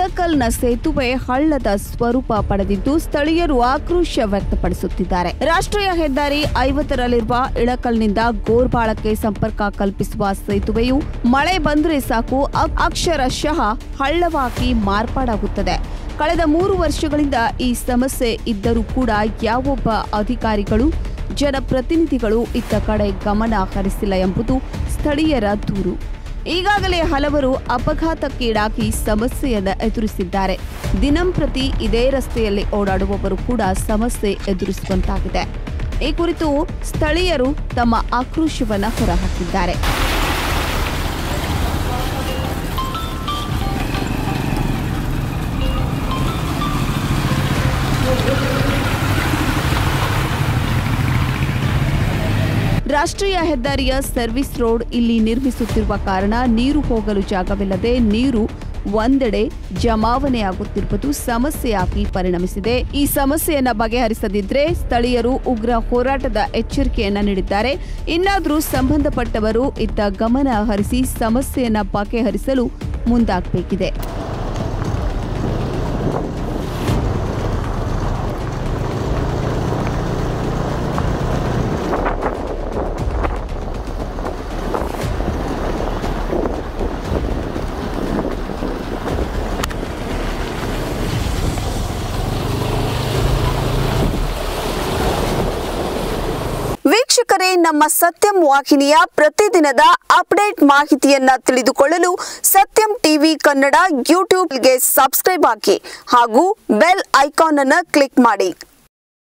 ಇಳಕಲ್ನ ಸೇತುವೆ ಹಳ್ಳದ ಸ್ವರೂಪ ಪಡೆದಿದ್ದು ಸ್ಥಳೀಯರು ಆಕ್ರೋಶ ವ್ಯಕ್ತಪಡಿಸುತ್ತಿದ್ದಾರೆ ರಾಷ್ಟ್ರೀಯ ಹೆದ್ದಾರಿ ಐವತ್ತರಲ್ಲಿರುವ ಇಳಕಲ್ನಿಂದ ಗೋರ್ಬಾಳಕ್ಕೆ ಸಂಪರ್ಕ ಕಲ್ಪಿಸುವ ಸೇತುವೆಯು ಮಳೆ ಬಂದ್ರೆ ಸಾಕು ಅ- ಅಕ್ಷರಶಃ ಹಳ್ಳವಾಗಿ ಮಾರ್ಪಾಡಾಗುತ್ತದೆ ಕಳೆದ ಮೂರು ವರ್ಷಗಳಿಂದ ಈ ಸಮಸ್ಯೆ ಇದ್ದರೂ ಕೂಡ ಯಾವೊಬ್ಬ ಅಧಿಕಾರಿಗಳು ಜನಪ್ರತಿನಿಧಿಗಳು ಇತ್ತ ಕಡೆ ಗಮನ ಹರಿಸಿಲ್ಲ ಎಂಬುದು ಸ್ಥಳೀಯರ ದೂರು ಈಗಾಗಲೇ ಹಲವರು ಅಪಘಾತಕ್ಕೀಡಾಗಿ ಸಮಸ್ಯೆಯನ್ನು ಎದುರಿಸಿದ್ದಾರೆ ದಿನಂಪ್ರತಿ ಇದೇ ರಸ್ತೆಯಲ್ಲಿ ಓಡಾಡುವವರು ಕೂಡ ಸಮಸ್ಯೆ ಎದುರಿಸುವಂತಾಗಿದೆ ಈ ಕುರಿತು ಸ್ಥಳೀಯರು ತಮ್ಮ ಆಕ್ರೋಶವನ್ನು ಹೊರಹಾಕಿದ್ದಾರೆ ರಾಷ್ಟ್ರೀಯ ಹೆದ್ದಾರಿಯ ಸರ್ವಿಸ್ ರೋಡ್ ಇಲ್ಲಿ ನಿರ್ಮಿಸುತ್ತಿರುವ ಕಾರಣ ನೀರು ಹೋಗಲು ಜಾಗವಿಲ್ಲದೆ ನೀರು ಒಂದೆಡೆ ಜಮಾವಣೆಯಾಗುತ್ತಿರುವುದು ಸಮಸ್ಯೆಯಾಗಿ ಪರಿಣಮಿಸಿದೆ ಈ ಸಮಸ್ಯೆಯನ್ನ ಬಗೆಹರಿಸದಿದ್ರೆ ಸ್ಥಳೀಯರು ಉಗ್ರ ಹೋರಾಟದ ಎಚ್ಚರಿಕೆಯನ್ನ ನೀಡಿದ್ದಾರೆ ಇನ್ನಾದರೂ ಸಂಬಂಧಪಟ್ಟವರು ಇತ್ತ ಗಮನ ಹರಿಸಿ ಸಮಸ್ಯೆಯನ್ನ ಬಗೆಹರಿಸಲು ಮುಂದಾಗಬೇಕಿದೆ ವೀಕ್ಷಕರೇ ನಮ್ಮ ಸತ್ಯಂ ವಾಹಿನಿಯ ಪ್ರತಿದಿನದ ಅಪ್ಡೇಟ್ ಮಾಹಿತಿಯನ್ನ ತಿಳಿದುಕೊಳ್ಳಲು ಸತ್ಯಂ ಟಿವಿ ಕನ್ನಡ ಯೂಟ್ಯೂಬ್ಗೆ ಸಬ್ಸ್ಕ್ರೈಬ್ ಹಾಕಿ ಹಾಗೂ ಬೆಲ್ ಐಕಾನ್ ಅನ್ನು ಕ್ಲಿಕ್ ಮಾಡಿ